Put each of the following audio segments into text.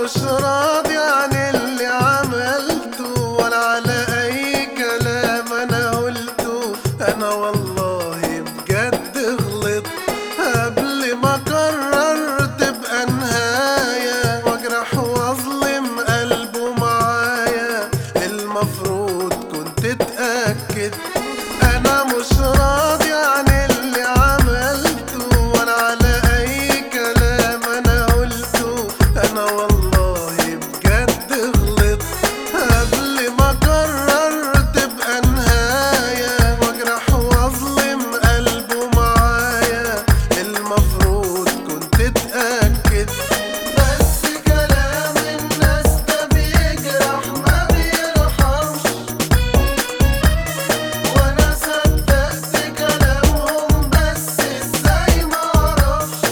مش راضي عن اللي عملته ولا على اي كلام انا قلته انا والله بجد غلطت قبل ما قررت تبقى نهاية واجرح واظلم قلبه معايا المفروض كنت اتأكد انا مش راضي عن اللي عملته ولا على اي كلام انا قلته انا والله بجد غلطت قبل ما قررت تبقى نهاية واجرح واظلم قلبه معايا المفروض كنت اتأكد بس كلام الناس ده بيجرح ما بيرحمش وانا صدقت كلامهم بس ازاي معرفش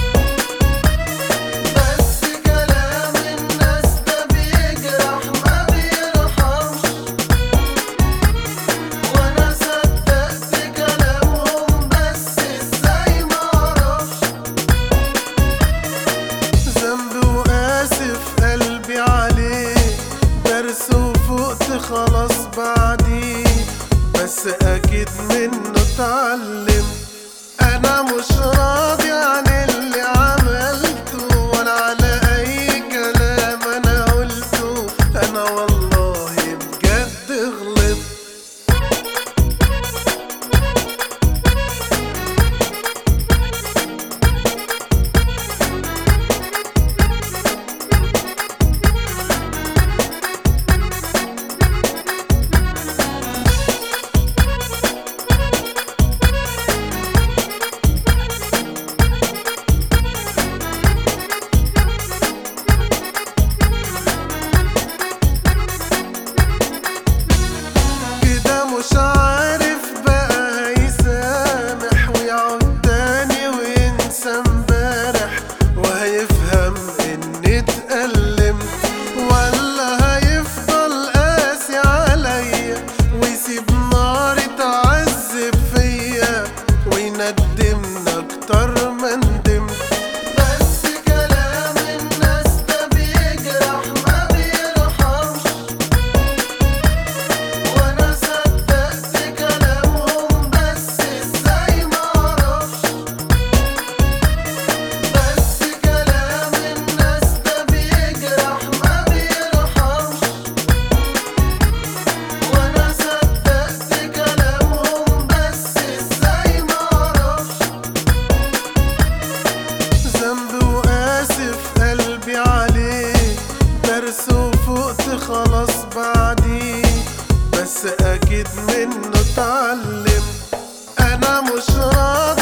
بس كلام الناس ده بيجرح ما بيرحمش وانا صدقت كلامهم بس ازاي معرفش ذنبي وآسف قلبي عليه درس وفقت خلاص بعديه بس أكيد منه اتعلم أنا مش راضي عن اللي عملته ولا على أي كلام أنا قلته أنا والله بجد غلطت كده مش عارف بقى هيسامح ويعود تاني وينسى امبارح وهيفهم اني اتألمت ولا هيفضل قاسي عليا ويسيب نار تعذب فيا ويندمني اكتر ما ندمت بس كلام الناس ده بيجرح ما بيرحمش وانا صدقت كلامهم بس ازاي معرفش بس كلام الناس ده بيجرح ما بيرحمش وانا صدقت كلامهم بس ازاي معرفش ذنبي وآسف قلبي عليه درس وفقت خلاص بعديه بس أكيد منه اتعلم أنا مش راضي